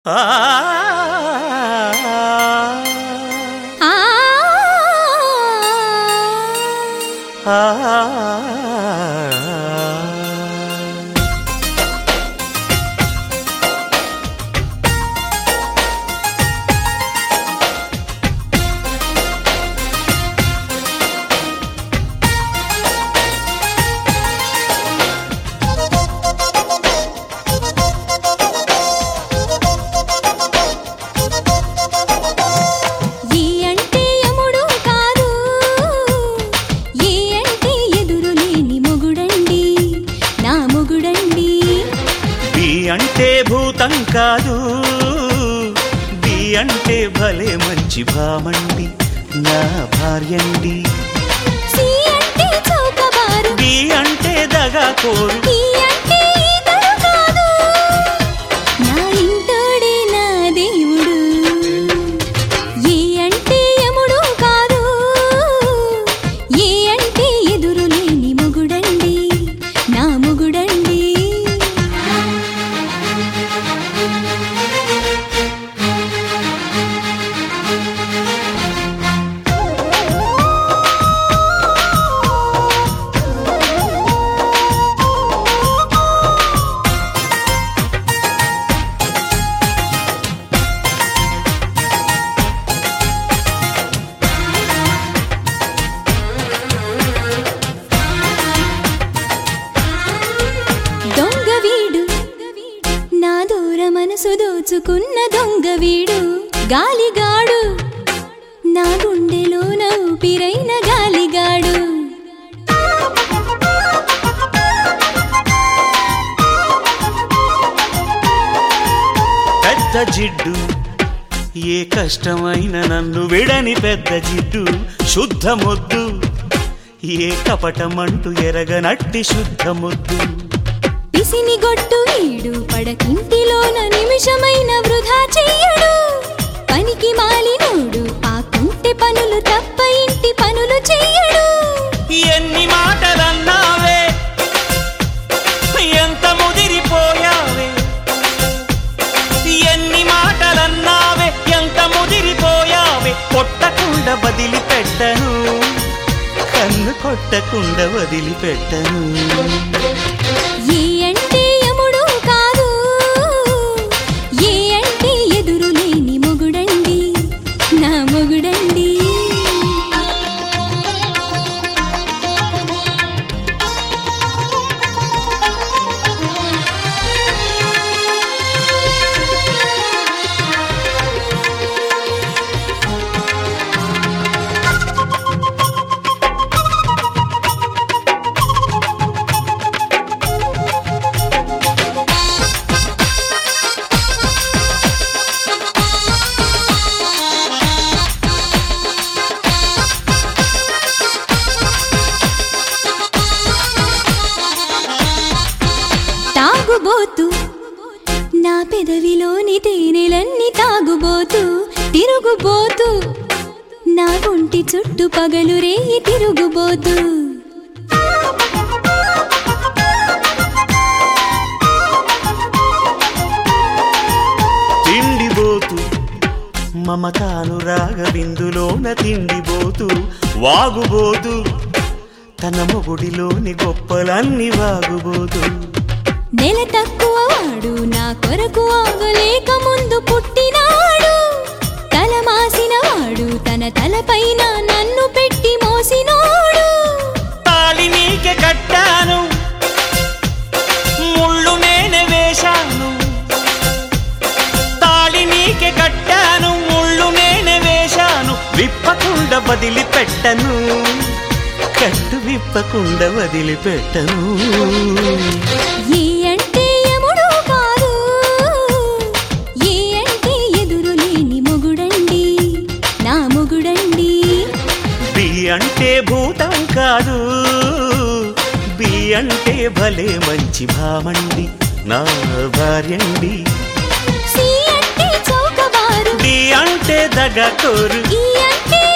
ఆ ఆ ఆ ఈ అంటే యముడు కాదు ఈ అంటే ఎదురు లేని మొగుడండి నా మొగుడండి బి అంటే భూతం కాదు బి అంటే భలే మంచి భామండి నా భార్యండి సి అంటే చౌకబారు బి అంటే దగా కోరు ఈ అంటే ఇతడు కాదు నా ఇంటోడే నా దేవుడు ఈ అంటే యముడు కాదు ఈ అంటే ఎదురు లేని మొగుడండి నా మొగుడండి దొంగ వీడు నా దూర మనసు దోచుకున్న దొంగ వీడు గాలిగాడు నా గుండెలో ఊపిరైన గాలిగాడు పెద్ద జిడ్డు ఏ కష్టమైన నన్ను విడని పెద్ద జిడ్డు శుద్ధ మొద్దు ఏ కపటమంటూ ఎరగనట్టి శుద్ధ మొద్దు పిసిని గొట్టు వీడు పడకింటిలోన నిమిషమైన వృధా చెయ్యడు పనికి మాలినోడు ఆ కుంటె పనులు తప్ప ఇంటి పనులు చెయ్యడు ఎన్ని మాటలన్నావే ఎంత ముదిరిపోయావే ఎన్ని మాటలన్నావే ఎంత ముదిరిపోయావే కొట్టకుండా వదిలిపెట్టను కన్ను కొట్టకుండా వదిలిపెట్టను ఏ అంటే యముడు కాదు ఏ అంటే ఎదురు లేని మొగుడండి నా మొగుడండి తాగుబోతు నా పెదవిలోని తేనెలన్నీ తాగుబోతు తిరుగుబోతు నా ఒంటి చుట్టూ పగలు రేయి తిరుగుబోతు తిండిబోతు మమతానురాగ బిందులోన తిండిబోతు వాగుబోతు తన మొగుడిలోని గొప్పలన్నీ వాగుబోతు నెల తక్కువ వాడు నా కొరకు ఆగలేక ముందు పుట్టినాడు తల మాసిన వాడు తన తలపైన నన్ను పెట్టి మోసినోడు తాళి నీకే కట్టాను ముళ్ళు నేనే వేశాను తాళి నీకే కట్టాను ముళ్ళు నేనే వేశాను విప్పకుండా వదిలిపెట్టను కట్టు విప్పకుండా వదిలిపెట్టను ఏ అంటే యముడు కాదు ఏ అంటే ఎదురు లేని మొగుడండి నా మొగుడండి బి అంటే భూతం కాదు బి అంటే భలే మంచి భామండి నా భార్యండి సి అంటే చౌకబారు డి అంటే దగకోరు ఈ అంటే